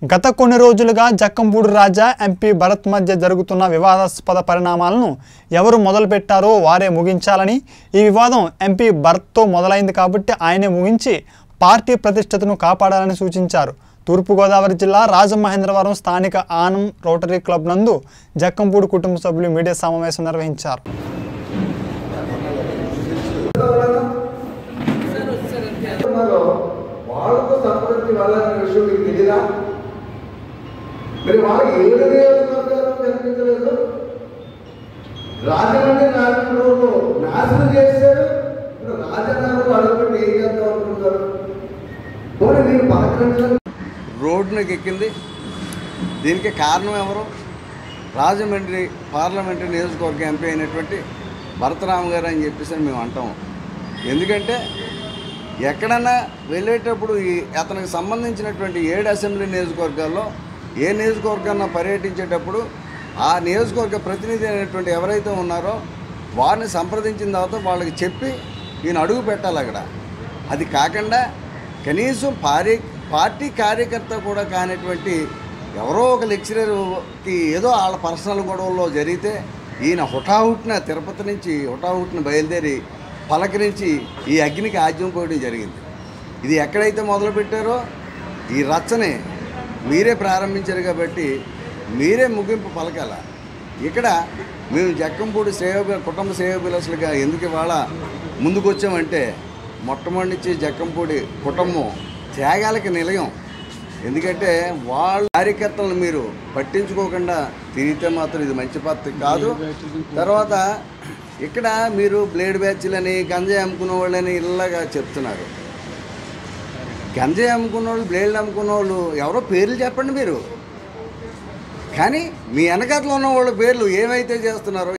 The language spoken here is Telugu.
గత కొన్ని రోజులుగా జక్కంపూడి రాజా ఎంపీ భరత్ మధ్య జరుగుతున్న వివాదాస్పద పరిణామాలను ఎవరు మొదలుపెట్టారో వారే ముగించాలని ఈ వివాదం ఎంపీ భరత్తో మొదలైంది కాబట్టి ఆయనే ముగించి పార్టీ ప్రతిష్టతను కాపాడాలని సూచించారు తూర్పుగోదావరి జిల్లా రాజమహేంద్రవరం స్థానిక ఆనం రోటరీ క్లబ్ నందు జక్కంపూడి కుటుంబ సభ్యులు మీడియా సమావేశం నిర్వహించారు ఉన్నారో వాళ్ళతో సంప్రదించి వెళ్ళాలనే విషయం మీకు తెలియదా మరి వాళ్ళు ఏడు నియోజకవర్గాలు కనిపించలేదు రాజమండ్రి నారాయణరావులో నాశనం చేశారు ఇప్పుడు రాజన్నలో అడుగుపెట్టి ఏం చేద్దాం అనుకుంటారు పోనీ నేను పలకరించాలి రోడ్డునకి ఎక్కింది దీనికి కారణం ఎవరు రాజమండ్రి పార్లమెంటరీ నియోజకవర్గ ఎంపీ అయినటువంటి భరతరామ గారు అని చెప్పేసి మేము అంటాము ఎందుకంటే ఎక్కడన్నా వెళ్ళేటప్పుడు ఈ అతనికి సంబంధించినటువంటి ఏడు అసెంబ్లీ నియోజకవర్గాల్లో ఏ నియోజకవర్గాన్న పర్యటించేటప్పుడు ఆ నియోజకవర్గ ప్రతినిధి అయినటువంటి ఎవరైతే ఉన్నారో వారిని సంప్రదించిన తర్వాత వాళ్ళకి చెప్పి ఈయన అడుగు పెట్టాలి అక్కడ అది కాకుండా కనీసం పారి పార్టీ కార్యకర్త కూడా కానిటువంటి ఎవరో ఒక లెక్చరర్కి ఏదో వాళ్ళ పర్సనల్ గొడవల్లో జరిగితే ఈయన హుటాహుట్న తిరుపతి నుంచి హుటాహుట్న బయలుదేరి పలకరించి ఈ అగ్నికి ఆజ్యం పోయడం జరిగింది ఇది ఎక్కడైతే మొదలుపెట్టారో ఈ రచ్చని మీరే ప్రారంభించారు కాబట్టి మీరే ముగింపు పలకాల ఇక్కడ మేము జక్కంపూడి శ్రేయోబి కుటుంబ శ్రేయోభిలాసులుగా ఎందుకు ఇవాళ ముందుకు వచ్చామంటే మొట్టమొదటి నుంచి జక్కంపూడి కుటుంబం త్యాగాలకి నిలయం ఎందుకంటే వాళ్ళ కార్యకర్తలను మీరు పట్టించుకోకుండా తిరిగితే మాత్రం ఇది మంచి పద్ధతి కాదు తర్వాత ఇక్కడ మీరు బ్లేడ్ బ్యాచ్లని గంజాయి అమ్ముకునే వాళ్ళని ఇలాగా చెప్తున్నారు గంజాయి అమ్ముకున్న వాళ్ళు బ్లేడ్లు అమ్ముకున్న వాళ్ళు ఎవరో పేర్లు చెప్పండి మీరు కానీ మీ వెనకాతలో ఉన్న వాళ్ళ పేర్లు ఏమైతే చేస్తున్నారో